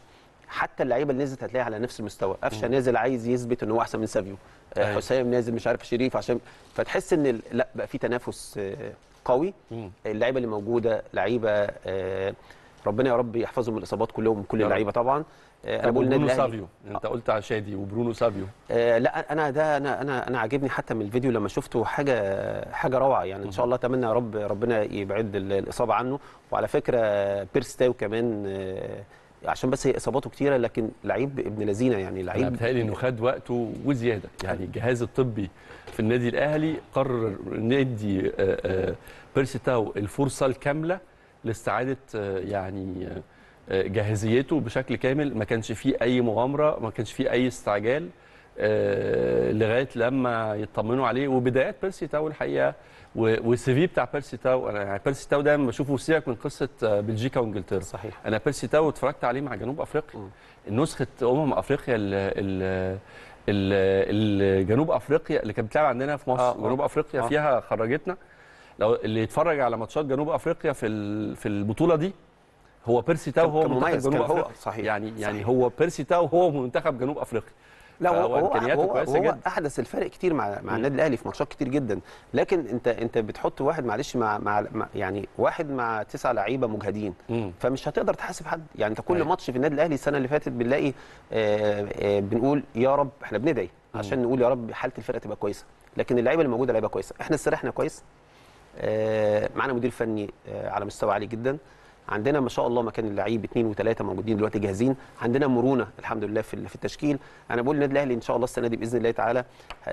حتى اللعيبه اللي نزلت هتلاقيها على نفس المستوى قفشه نازل عايز يثبت ان هو احسن من سافيو آه، أيوة. حسام نازل مش عارف شريف عشان فتحس ان ال- لا بقى في تنافس آه، قوي مم. اللعيبه اللي موجوده لعيبه آه، ربنا يا رب يحفظهم من الاصابات كلهم كل يا رب. اللعيبه طبعا آه، انا طب بقول النادي برونو الاهلي سافيو انت قلت على شادي وبرونو سافيو آه لا انا ده انا انا انا عاجبني حتى من الفيديو لما شفته حاجه حاجه روعه يعني ان شاء الله اتمنى يا رب ربنا يبعد ال- الاصابه عنه وعلى فكره بيرستاو كمان آه عشان بس هي اصاباته كتيره لكن لعيب ابن لذينه يعني انا لعيب بيتهيألي انه خد وقته وزياده يعني الجهاز الطبي في النادي الاهلي قرر ندي آه، آه، بيرسي تاو الفرصه الكامله لاستعاده آه، يعني آه، آه، جاهزيته بشكل كامل ما كانش فيه اي مغامره ما كانش فيه اي استعجال آه، لغايه لما يطمنوا عليه وبدايات بيرسي تاو الحقيقه و- والسي في بتاع بيرسي تاو انا يعني بيرسي تاو دايما بشوفه سيبك من قصه آه، بلجيكا وانجلترا صحيح انا بيرسي تاو اتفرجت عليه مع جنوب افريقيا نسخه امم افريقيا ال ال ال جنوب افريقيا اللي كانت بتلعب عندنا في مصر آه، آه آه. جنوب افريقيا آه. فيها خرجتنا لو اللي يتفرج على ماتشات جنوب افريقيا في ال- في البطوله دي هو بيرسي تاو كان- هو كان منتخب مميز، جنوب كان هو- افريقيا صحيح، يعني يعني صحيح. هو بيرسي تاو هو منتخب جنوب افريقيا لا هو فهو هو, إمكانياته هو, كويسة هو جدا. احدث الفرق كتير مع مع النادي الاهلي في ماتشات كتير جدا لكن انت انت بتحط واحد معلش مع, مع مع- يعني واحد مع تسعه لعيبه مجهدين مم. فمش هتقدر تحاسب حد يعني انت كل أيوة. ماتش في النادي الاهلي السنه اللي فاتت بنلاقي آه، آه، بنقول يا رب احنا بندعي عشان نقول يا رب حاله الفرقه تبقى كويسه لكن اللعيبه اللي موجوده لعيبه كويسه احنا استريحنا كويس آه، معانا مدير فني آه، على مستوى عالي جدا عندنا ما شاء الله مكان اللعيب اثنين وثلاثه موجودين دلوقتي جاهزين عندنا مرونه الحمد لله في ال- في التشكيل انا بقول النادي الاهلي ان شاء الله السنه دي باذن الله تعالى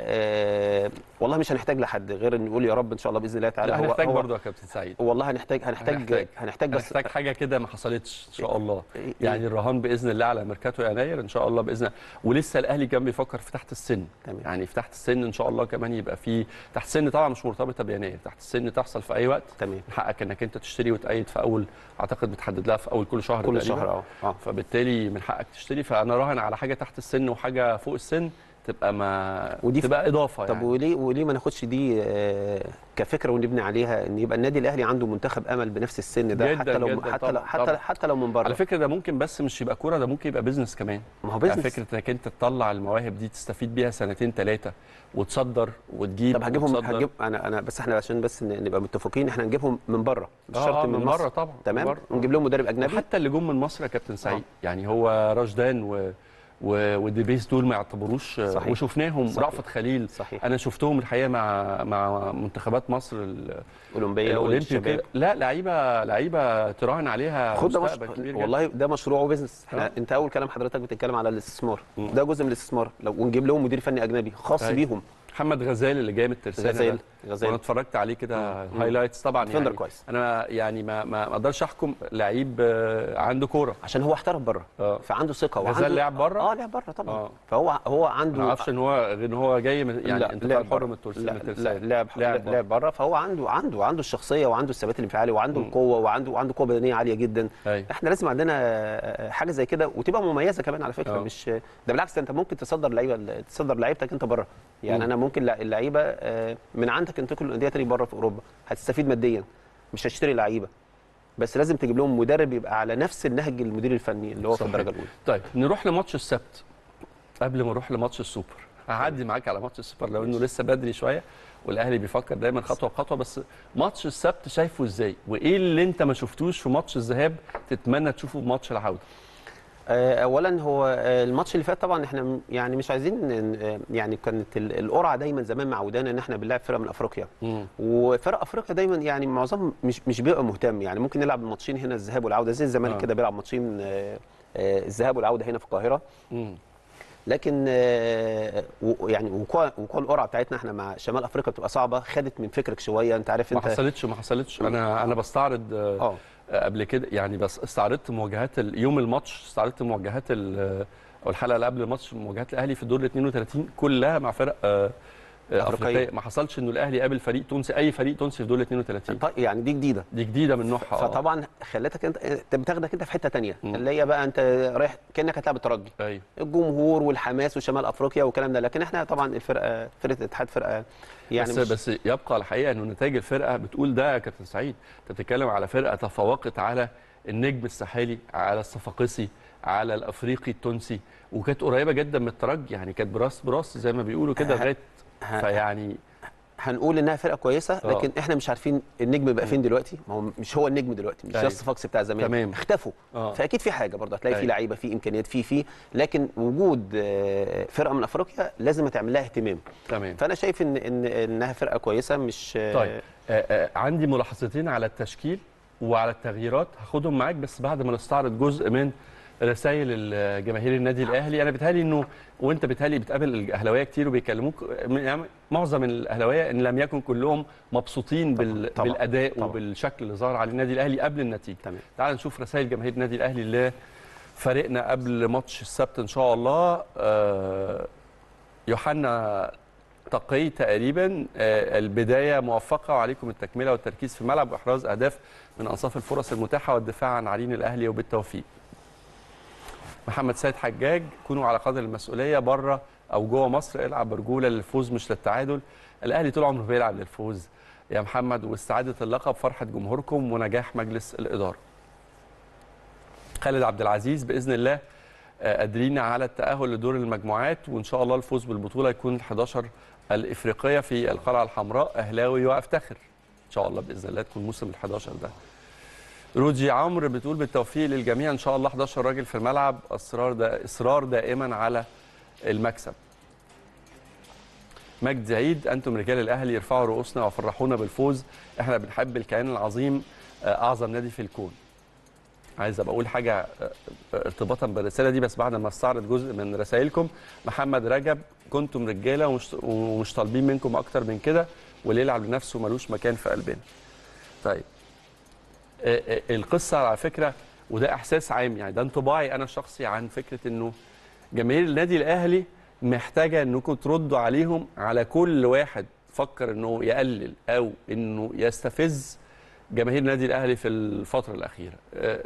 آه، والله مش هنحتاج لحد غير ان نقول يا رب ان شاء الله باذن الله تعالى لا هنحتاج برضه يا كابتن سعيد والله هنحتاج هنحتاج هنحتاج. هنحتاج بس هنحتاج حاجه كده ما حصلتش ان شاء الله إيه؟ يعني الرهان باذن الله على ميركاتو يناير ان شاء الله باذن الله ولسه الاهلي كان بيفكر في تحت السن تمام. يعني في تحت السن ان شاء الله كمان يبقى في تحت السن طبعا مش مرتبطه بيناير تحت السن تحصل في اي وقت تمام من حقك انك انت تشتري وتأيد في اول اعتقد بتحدد لها في اول كل شهر كل تقريباً. شهر اه اه فبالتالي من حقك تشتري فانا راهن على حاجه تحت السن وحاجه فوق السن تبقى ما ودي تبقى اضافه طب يعني. وليه وليه ما ناخدش دي آه، كفكره ونبني عليها ان يبقى النادي الاهلي عنده منتخب امل بنفس السن ده جداً حتى لو جداً حتى لو طبعاً، حتى طبعاً. حتى لو من بره على فكره ده ممكن بس مش يبقى كوره ده ممكن يبقى بيزنس كمان ما هو يعني بيزنس فكره انك انت تطلع المواهب دي تستفيد بيها سنتين ثلاثه وتصدر وتجيب طب هجيبهم وتصدر. هجيب انا انا بس احنا عشان بس ن- نبقى متفقين احنا هنجيبهم من بره مش آه، شرط آه، من, من مصر بره طبعا من تمام بره. ونجيب لهم مدرب اجنبي وحتى اللي جم من مصر يا كابتن سعيد يعني هو رشدان و و وديبيس دول ما يعتبروش صحيح. وشفناهم صحيح. رأفت خليل صحيح انا شفتهم الحقيقه مع مع منتخبات مصر ال- اولمبيه الاولمبي والشباب وكده. لا لعيبه لعيبه تراهن عليها خد ده مش... مستقبل كبير جدا والله ده مشروع وبزنس احنا آه. انت اول كلام حضرتك بتتكلم على الاستثمار مم. ده جزء من الاستثمار لو ونجيب لهم مدير فني اجنبي خاص أيوة. بيهم محمد غزال اللي جاي من الترسانه غزال ده. وانا غزال اتفرجت عليه كده مم. هايلايتس طبعا ديفندر يعني كويس انا يعني ما ما ما اقدرش احكم لعيب آه، عنده كوره عشان هو احترف بره اه فعنده ثقه غزال وعنده لعب بره؟ اه لعب بره طبعا اه فهو هو ما عنده اعرفش ان هو غير ان هو جاي من يعني لا، انتقال لعب حر بره. من الترس- لا من لا الترسانة. لعب لعب لعب بره فهو عنده عنده عنده الشخصيه وعنده الثبات الانفعالي وعنده مم. القوه وعنده وعنده قوه بدنيه عاليه جدا ايوه احنا لازم عندنا آه، حاجه زي كده وتبقى مميزه كمان على فكره آه. مش ده بالعكس ده انت ممكن تصدر لعيبه تصدر لعيبتك انت بره يعني مم. انا ممكن لع- اللعيبه آه، من عندك انتقل الانديه تاني بره في اوروبا هتستفيد ماديا مش هتشتري لعيبه بس لازم تجيب لهم مدرب يبقى على نفس النهج المدير الفني اللي هو في صحيح. الدرجه الاولى طيب نروح لماتش السبت قبل ما نروح لماتش السوبر هعدي معاك على ماتش السوبر لو انه لسه بدري شويه والاهلي بيفكر دايما خطوه بخطوه بس ماتش السبت شايفه ازاي وايه اللي انت ما شفتوش في ماتش الذهاب تتمنى تشوفه في ماتش العوده آه، اولا هو آه، الماتش اللي فات طبعا احنا م- يعني مش عايزين ن- آه، يعني كانت ال- القرعه دايما زمان معودانا ان احنا بنلعب فرقه من افريقيا وفرق افريقيا دايما يعني معظمهم مش مش بيبقى مهتم يعني ممكن نلعب الماتشين هنا الذهاب والعوده زي الزمالك آه. كده بيلعب ماتشين آه، آه، الذهاب والعوده هنا في القاهره مم. لكن آه، و- يعني وقوع وقوع القرعه بتاعتنا احنا مع شمال افريقيا بتبقى صعبه خدت من فكرك شويه انت عارف ما انت حصلتش ما حصلتش انا انا بستعرض آه، اه آه، قبل كده يعني بس استعرضت مواجهات ال- يوم الماتش استعرضت مواجهات ال- او الحلقه اللي قبل الماتش مواجهات الاهلي في الدور ال 32 كلها مع فرق آه، آه، أفريقية. افريقيه ما حصلش انه الاهلي قابل فريق تونسي اي فريق تونسي في دور ال 32 طيب يعني دي جديده دي جديده من نوعها آه. فطبعا خلتك انت انت بتاخدك انت في حته تانية مم. اللي هي بقى انت رايح كانك هتلعب الترجي ايوه الجمهور والحماس وشمال افريقيا والكلام ده لكن احنا طبعا الفرقه فرقه الاتحاد فرقه يعني بس مش بس يبقى الحقيقه انه نتائج الفرقه بتقول ده يا كابتن سعيد انت بتتكلم على فرقه تفوقت على النجم الساحلي على الصفاقسي على الافريقي التونسي وكانت قريبه جدا من الترجي يعني كانت براس براس زي ما بيقولوا كده ه- لغايه ه- فيعني هنقول انها فرقه كويسه آه. لكن احنا مش عارفين النجم بقى فين دلوقتي ما هو مش هو النجم دلوقتي مش أيوة. جاست فاكس بتاع زمان تمام. اختفوا آه. فاكيد في حاجه برضه هتلاقي في أيوة. لعيبه في امكانيات في في لكن وجود آه، فرقه من افريقيا لازم تعمل لها اهتمام تمام فانا شايف ان ان انها فرقه كويسه مش آه، طيب آه، آه، عندي ملاحظتين على التشكيل وعلى التغييرات هاخدهم معاك بس بعد ما نستعرض جزء من رسائل ال- جماهير النادي الاهلي انا بيتهيألي انه وانت بيتهيألي بتقابل الاهلاويه كتير وبيكلموك يعني معظم الاهلاويه ان لم يكن كلهم مبسوطين بال... طبعاً. بالاداء طبعاً. وبالشكل اللي ظهر عليه النادي الاهلي قبل النتيجه تمام تعال نشوف رسائل جماهير النادي الاهلي اللي فريقنا قبل ماتش السبت ان شاء الله آه، يوحنا تقي تقريبا آه، البدايه موفقه وعليكم التكمله والتركيز في الملعب واحراز اهداف من انصاف الفرص المتاحه والدفاع عن عرين الاهلي وبالتوفيق. محمد سيد حجاج كونوا على قدر المسؤوليه بره او جوه مصر العب برجوله للفوز مش للتعادل. الاهلي طول عمره بيلعب للفوز يا محمد واستعاده اللقب فرحه جمهوركم ونجاح مجلس الاداره. خالد عبد العزيز باذن الله آه، قادرين على التاهل لدور المجموعات وان شاء الله الفوز بالبطوله يكون ال 11 الافريقيه في القلعه الحمراء اهلاوي وافتخر ان شاء الله باذن الله تكون موسم ال 11 ده رودي عمرو بتقول بالتوفيق للجميع ان شاء الله 11 راجل في الملعب اصرار ده اصرار دائما على المكسب مجد عيد انتم رجال الاهلي ارفعوا رؤوسنا وفرحونا بالفوز احنا بنحب الكيان العظيم آه، اعظم نادي في الكون عايز ابقى اقول حاجه آه، ارتباطا بالرساله دي بس بعد ما استعرض جزء من رسائلكم محمد رجب كنتم رجاله ومش, ومش طالبين منكم اكتر من كده واللي يلعب لنفسه ملوش مكان في قلبنا طيب آه، آه، القصه على فكره وده احساس عام يعني ده انطباعي انا الشخصي عن فكره انه جماهير النادي الاهلي محتاجه انكم تردوا عليهم على كل واحد فكر انه يقلل او انه يستفز جماهير النادي الاهلي في الفتره الاخيره آه،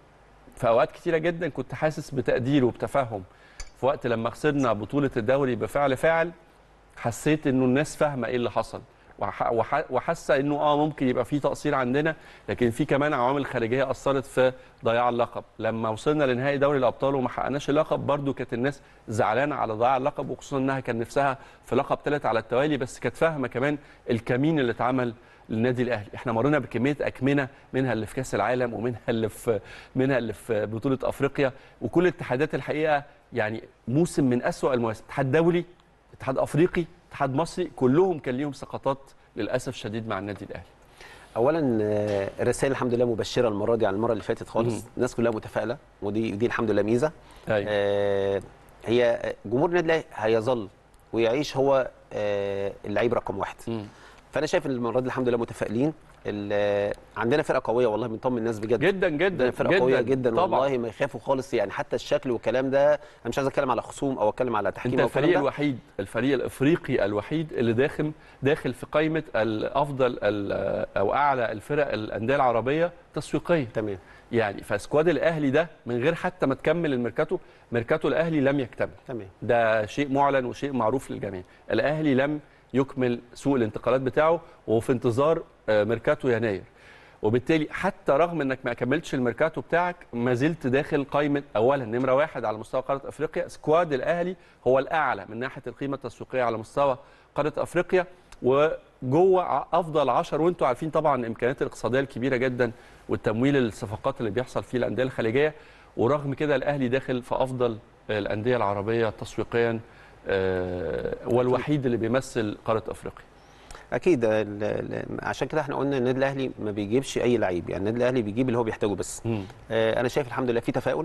في اوقات كتيره جدا كنت حاسس بتقدير وبتفهم في وقت لما خسرنا بطوله الدوري بفعل فاعل حسيت انه الناس فاهمه ايه اللي حصل وح- وح- وحاسه انه اه ممكن يبقى في تقصير عندنا لكن في كمان عوامل خارجيه اثرت في ضياع اللقب لما وصلنا لنهائي دوري الابطال وما حققناش اللقب برضو كانت الناس زعلانه على ضياع اللقب وخصوصا انها كان نفسها في لقب ثالث على التوالي بس كانت فاهمه كمان الكمين اللي اتعمل للنادي الاهلي احنا مرينا بكميه اكمنه منها اللي في كاس العالم ومنها اللي في منها اللي في بطوله افريقيا وكل الاتحادات الحقيقه يعني موسم من اسوا المواسم اتحاد دولي اتحاد افريقي اتحاد مصري كلهم كان ليهم سقطات للاسف شديد مع النادي الاهلي اولا آه، الرسائل الحمد لله مبشره المره دي عن المره اللي فاتت خالص مم. الناس كلها متفائله ودي دي الحمد لله ميزه ايوه آه، هي جمهور النادي الاهلي هيظل ويعيش هو آه، اللعيب رقم واحد مم. فانا شايف ان المره دي الحمد لله متفائلين ال- عندنا فرقه قويه والله بنطمن الناس بجد جدا جدا عندنا فرقه قويه جدا طبعا والله ما يخافوا خالص يعني حتى الشكل والكلام ده انا مش عايز اتكلم على خصوم او اتكلم على تحكيم انت او الكلام الفريق ده الوحيد الفريق الافريقي الوحيد اللي داخل داخل في قائمه الافضل ال- او اعلى الفرق الانديه العربيه تسويقيا تمام يعني فسكواد الاهلي ده من غير حتى ما تكمل الميركاتو ميركاتو الاهلي لم يكتمل تمام ده شيء معلن وشيء معروف للجميع الاهلي لم يكمل سوق الانتقالات بتاعه وفي انتظار آه، ميركاتو يناير وبالتالي حتى رغم انك ما كملتش الميركاتو بتاعك ما زلت داخل قائمه اولا نمره واحد على مستوى قاره افريقيا سكواد الاهلي هو الاعلى من ناحيه القيمه التسويقيه على مستوى قاره افريقيا وجوه ع- افضل 10 وانتم عارفين طبعا الامكانيات الاقتصاديه الكبيره جدا والتمويل الصفقات اللي بيحصل فيه الانديه الخليجيه ورغم كده الاهلي داخل في افضل الانديه العربيه تسويقيا آه، والوحيد اللي بيمثل قاره افريقيا اكيد ال- ال- عشان كده احنا قلنا النادي الاهلي ما بيجيبش اي لعيب يعني النادي الاهلي بيجيب اللي هو بيحتاجه بس آه انا شايف الحمد لله في تفاؤل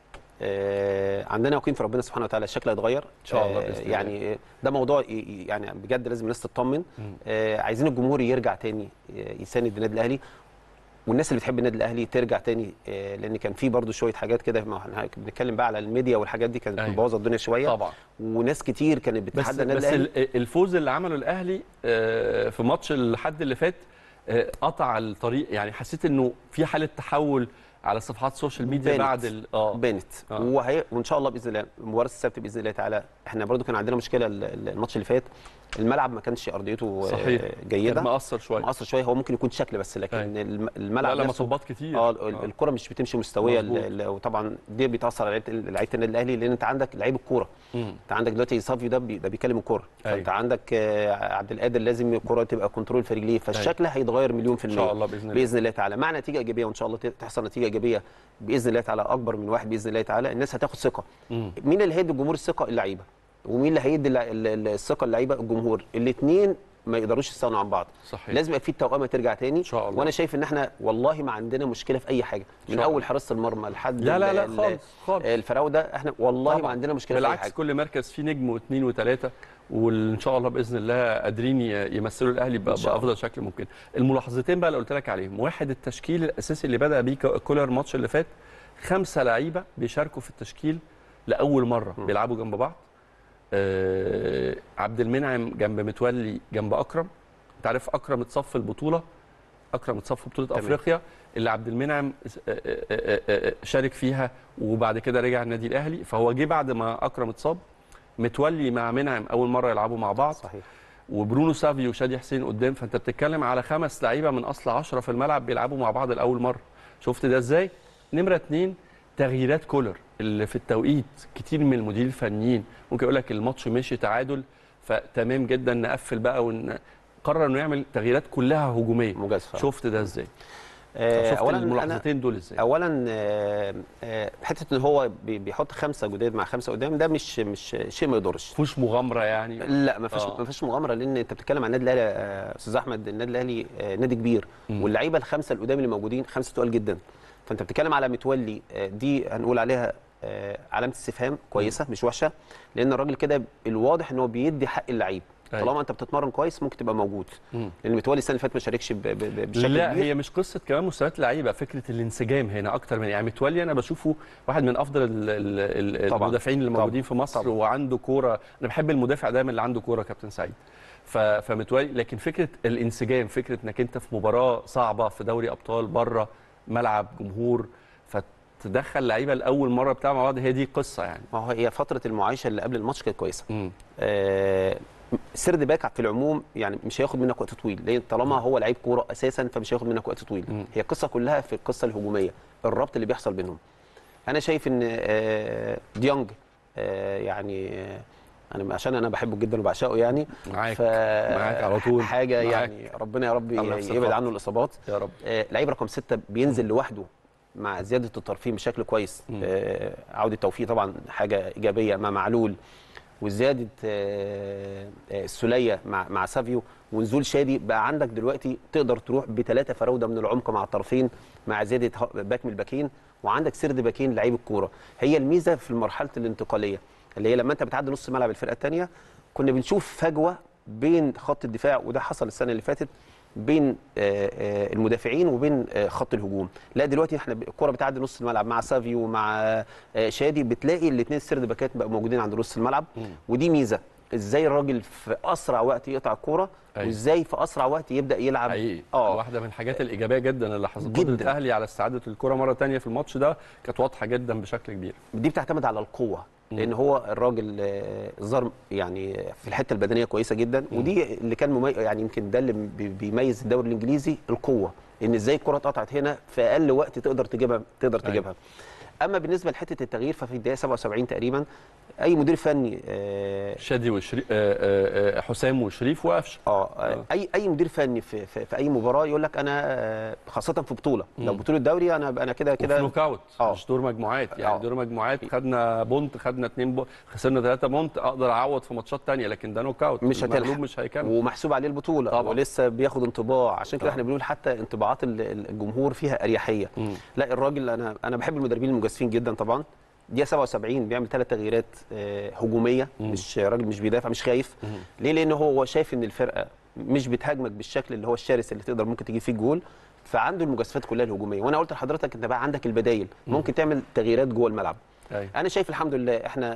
آه عندنا يقين في ربنا سبحانه وتعالى الشكل هيتغير إن شاء الله آه بإذن الله. يعني آه، ده موضوع ي- ي- يعني بجد لازم الناس تطمن مم. آه عايزين الجمهور يرجع تاني آه، يساند النادي الاهلي والناس اللي بتحب النادي الاهلي ترجع تاني آه لان كان في برضو شويه حاجات كده ما احنا بنتكلم بقى على الميديا والحاجات دي كانت أيوة. مبوظه الدنيا شويه طبعا وناس كتير كانت بس بتتحدى النادي بس الاهلي ال- الفوز اللي عمله الاهلي آه، في ماتش الحد اللي فات آه، قطع الطريق يعني حسيت انه في حاله تحول على صفحات السوشيال ميديا بانت. بعد ال... اه بانت آه. وهي وان شاء الله باذن الله مباراه السبت باذن الله تعالى احنا برضو كان عندنا مشكله ال- ال- الماتش اللي فات الملعب ما كانش ارضيته آه، صحيح كان جيده مأثر شويه مقصر شويه هو ممكن يكون شكل بس لكن أيوة. الم- لا الملعب لا نفسه مصابات كتير اه ال- الكره مش بتمشي مستويه ال- مظبوط. ال- وطبعا دي بيتاثر على لعيبه لعيبه النادي الاهلي لان انت عندك لعيب الكوره مم. انت عندك دلوقتي صافي ده بي ده بيكلم الكوره أيوة. فانت عندك آه، عبد القادر لازم الكره تبقى كنترول في رجليه فالشكل هيتغير مليون في ان الميه شاء الله باذن الله باذن الله تعالى مع نتيجه ايجابيه وان شاء الله تحصل نتيجه ايجابيه باذن الله تعالى اكبر من واحد باذن الله تعالى الناس هتاخد ثقه مم. مين اللي هيدي الجمهور الثقه اللعيبه ومين اللي هيدي اللع- ال- ال- الثقه اللعيبه الجمهور الاثنين ما يقدروش يستغنوا عن بعض صحيح لازم يبقى في التوأمه ترجع تاني ان شاء الله وانا شايف ان احنا والله ما عندنا مشكله في اي حاجه من شاء اول الله. حراسه المرمى لحد لا لا ال- لا ال- خالص خالص الفراوده احنا والله طبعاً. ما عندنا مشكله في اي بالعكس حاجه كل مركز فيه نجم واثنين وثلاثه وان شاء الله باذن الله قادرين ي- يمثلوا الاهلي ب- إن شاء الله. بافضل شكل ممكن الملاحظتين بقى اللي قلت لك عليهم واحد التشكيل الاساسي اللي بدا بيه كو- كولر الماتش اللي فات خمسه لعيبه بيشاركوا في التشكيل لاول مره م. بيلعبوا جنب بعض آه عبد المنعم جنب متولي جنب اكرم انت عارف اكرم اتصف في البطوله اكرم اتصف في بطوله تمام. افريقيا اللي عبد المنعم آه، آه، آه، آه، شارك فيها وبعد كده رجع النادي الاهلي فهو جه بعد ما اكرم اتصاب متولي مع منعم اول مره يلعبوا مع بعض صحيح وبرونو سافيو وشادي حسين قدام فانت بتتكلم على خمس لعيبه من اصل 10 في الملعب بيلعبوا مع بعض لاول مره شفت ده ازاي نمره اتنين تغييرات كولر اللي في التوقيت كتير من المديرين الفنيين ممكن يقول لك الماتش مشي تعادل فتمام جدا نقفل بقى ون قرر انه يعمل تغييرات كلها هجوميه مجازفه شفت ده ازاي آه، شفت اولا انا الملاحظتين دول ازاي اولا آه، آه، حته ان هو بي- بيحط خمسه جداد مع خمسه قدام ده مش مش شيء ما يضرش مفيش مغامره يعني لا ما فيش آه. ما فيش مغامره لان انت بتتكلم عن النادي الاهلي آه، استاذ احمد النادي الاهلي آه، نادي كبير مم. واللعيبه الخمسه القدام اللي موجودين خمسه تقال جدا فانت بتتكلم على متولي آه، دي هنقول عليها آه، علامه استفهام كويسه مش وحشه لان الراجل كده الواضح ان هو بيدي حق اللعيب أيوة. طالما انت بتتمرن كويس ممكن تبقى موجود مم. لان متولي السنه اللي فاتت ما شاركش ب- ب- ب- بشكل لا كبير هي مش قصه كمان مستويات لعيبه فكره الانسجام هنا اكتر من يعني متولي انا بشوفه واحد من افضل ال- ال- ال- طبعاً. المدافعين اللي طبعاً. موجودين في مصر طبعاً. وعنده كوره انا بحب المدافع دايما اللي عنده كوره كابتن سعيد ف- فمتولي لكن فكره الانسجام فكره انك انت في مباراه صعبه في دوري ابطال بره ملعب جمهور فتدخل لعيبه لاول مره بتاع مع بعض هي دي قصه يعني ما هو هي فتره المعايشه اللي قبل الماتش كانت كويسه مم. آه، سرد باك في العموم يعني مش هياخد منك وقت طويل لان طالما هو لعيب كوره اساسا فمش هياخد منك وقت طويل مم. هي القصه كلها في القصه الهجوميه الربط اللي بيحصل بينهم انا شايف ان آه، ديانج آه، يعني آه، انا عشان انا بحبه جدا وبعشقه يعني معاك ف معاك على طول. حاجه معاك. يعني ربنا يا رب الله يحفظك. يبعد عنه الاصابات يا رب آه، لعيب رقم ستة بينزل لوحده مع زياده الترفيه بشكل كويس مم. آه، عوده توفيق طبعا حاجه ايجابيه مع معلول وزياده آه، آه، السوليه مع مع سافيو ونزول شادي بقى عندك دلوقتي تقدر تروح بثلاثه فراوده من العمق مع الطرفين مع زياده ه- باك من الباكين وعندك سرد باكين لعيب الكوره هي الميزه في مرحله الانتقاليه اللي هي لما انت بتعدي نص ملعب الفرقه الثانيه كنا بنشوف فجوه بين خط الدفاع وده حصل السنه اللي فاتت بين آه، آه، المدافعين وبين آه، خط الهجوم لا دلوقتي احنا ب- الكره بتعدي نص الملعب مع سافيو ومع آه، شادي بتلاقي الاثنين السرد باكات بقوا موجودين عند نص الملعب مم. ودي ميزه ازاي الراجل في اسرع وقت يقطع الكوره أيوة. وازاي في اسرع وقت يبدا يلعب حقيقي اه واحده من الحاجات الايجابيه جدا اللي حصلت جداً. قدره الاهلي على استعاده الكره مره تانية في الماتش ده كانت واضحه جدا بشكل كبير دي بتعتمد على القوه مم. لان هو الراجل آه، ظهر يعني في الحته البدنيه كويسه جدا مم. ودي اللي كان ممي... يعني يمكن ده اللي بي- بيميز الدوري الانجليزي القوه ان ازاي الكره اتقطعت هنا في اقل وقت تقدر تجيبها تقدر أيوة. تجيبها اما بالنسبه لحته التغيير ففي الدقيقه 77 تقريبا اي مدير فني اه شادي وشريف آه آه حسام وشريف وقفشه آه، آه. اي اي مدير فني في, في, في اي مباراه يقول لك انا آه، خاصه في بطوله لو مم. بطوله دوري انا انا كده وفي كده نوك اوت آه. مش دور مجموعات يعني آه. دور مجموعات خدنا بونت خدنا اتنين بونت خسرنا ثلاثة بونت اقدر اعوض في ماتشات تانية لكن ده نوك اوت مش المغلوب هتلحق. مش هيكمل ومحسوب عليه البطوله طبعاً. ولسه بياخد انطباع عشان كده طبعاً. احنا بنقول حتى انطباعات ال- ال- الجمهور فيها اريحيه مم. لا الراجل انا انا بحب المدربين المجازفين جدا طبعا دقيقه 77 بيعمل ثلاث تغييرات آه، هجوميه مم. مش راجل مش بيدافع مش خايف مم. ليه لان هو شايف ان الفرقه مش بتهاجمك بالشكل اللي هو الشرس اللي تقدر ممكن تجيب فيه الجول فعنده المجازفات كلها الهجوميه وانا قلت لحضرتك انت بقى عندك البدايل ممكن تعمل تغييرات جوه الملعب أيوة. انا شايف الحمد لله احنا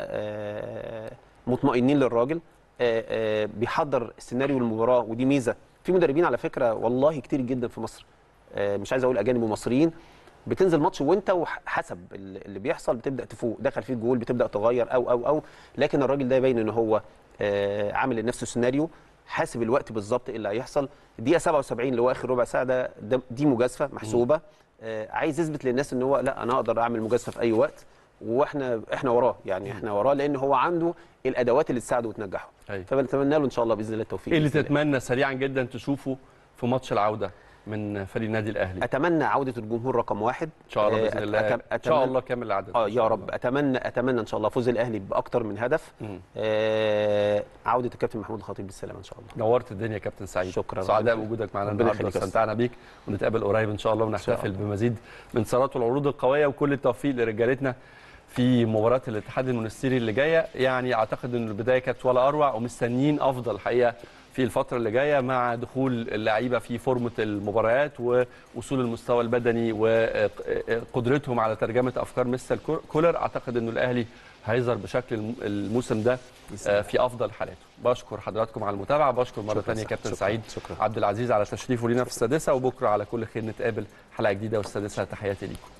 آه، مطمئنين للراجل آه، آه، بيحضر سيناريو المباراه ودي ميزه في مدربين على فكره والله كتير جدا في مصر آه، مش عايز اقول اجانب ومصريين بتنزل ماتش وانت وحسب اللي بيحصل بتبدا تفوق دخل فيك جول بتبدا تغير او او او لكن الراجل ده يبين ان هو آه، عامل لنفسه سيناريو حاسب الوقت بالظبط ايه اللي هيحصل دقيقه 77 اللي هو اخر ربع ساعه ده, ده دي مجازفه محسوبه آه، عايز يثبت للناس ان هو لا انا اقدر اعمل مجازفه في اي وقت واحنا احنا وراه يعني احنا وراه لان هو عنده الادوات اللي تساعده وتنجحه أيوة. فبنتمنى له ان شاء الله باذن الله التوفيق ايه اللي بإذن الله. تتمنى سريعا جدا تشوفه في ماتش العوده من فريق النادي الاهلي اتمنى عوده الجمهور رقم واحد ان شاء الله آه، باذن الله أت- ان شاء أتمنى- الله كامل العدد اه إن يا شاء رب الله. اتمنى اتمنى ان شاء الله فوز الاهلي باكتر من هدف مم. آه عوده الكابتن محمود الخطيب بالسلامه ان شاء الله نورت الدنيا يا كابتن سعيد شكرا. سعداء ربنا بوجودك معنا ربنا النهارده يخليك يا استمتعنا بيك ونتقابل قريب ان شاء الله ونحتفل الله. بمزيد من ثروات والعروض القويه وكل التوفيق لرجالتنا في مباراه الاتحاد المنستيري اللي جايه يعني اعتقد ان البدايه كانت ولا اروع ومستنيين افضل الحقيقه في الفترة اللي جاية مع دخول اللعيبة في فورمة المباريات ووصول المستوى البدني وقدرتهم على ترجمة أفكار مستر كولر أعتقد أنه الأهلي هيظهر بشكل الم- الموسم ده آه، في أفضل حالاته بشكر حضراتكم على المتابعة بشكر مرة شكراً ثانية سعيد. كابتن شكراً. سعيد شكراً. عبد العزيز على تشريفه لينا في السادسة وبكرة على كل خير نتقابل حلقة جديدة والسادسة تحياتي ليكم